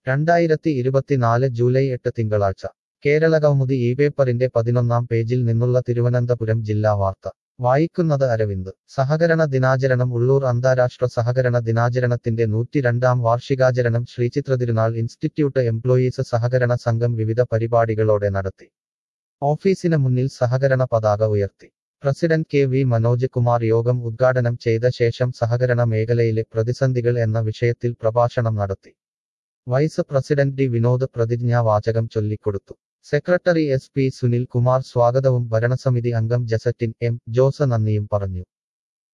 രണ്ടായിരത്തി ഇരുപത്തിനാല് ജൂലൈ എട്ട് തിങ്കളാഴ്ച കേരളകൗമുദി ഈ പേപ്പറിന്റെ പതിനൊന്നാം പേജിൽ നിന്നുള്ള തിരുവനന്തപുരം ജില്ലാ വാർത്ത വായിക്കുന്നത് അരവിന്ദ് സഹകരണ ദിനാചരണം ഉള്ളൂർ അന്താരാഷ്ട്ര സഹകരണ ദിനാചരണത്തിന്റെ നൂറ്റിരണ്ടാം വാർഷികാചരണം ശ്രീചിത്രതിരുനാൾ ഇൻസ്റ്റിറ്റ്യൂട്ട് എംപ്ലോയീസ് സഹകരണ സംഘം വിവിധ പരിപാടികളോടെ നടത്തി ഓഫീസിന് മുന്നിൽ സഹകരണ പതാക ഉയർത്തി president K V Manoj Kumar യോഗം ഉദ്ഘാടനം ചെയ്ത ശേഷം സഹകരണ മേഖലയിലെ പ്രതിസന്ധികൾ എന്ന വിഷയത്തിൽ പ്രഭാഷണം നടത്തി വൈസ് പ്രസിഡന്റ് ഡി വിനോദ് പ്രതിജ്ഞാവാചകം ചൊല്ലിക്കൊടുത്തു secretary S P Sunil Kumar സ്വാഗതവും ഭരണസമിതി അംഗം ജസറ്റിൻ എം ജോസ് നന്ദിയും പറഞ്ഞു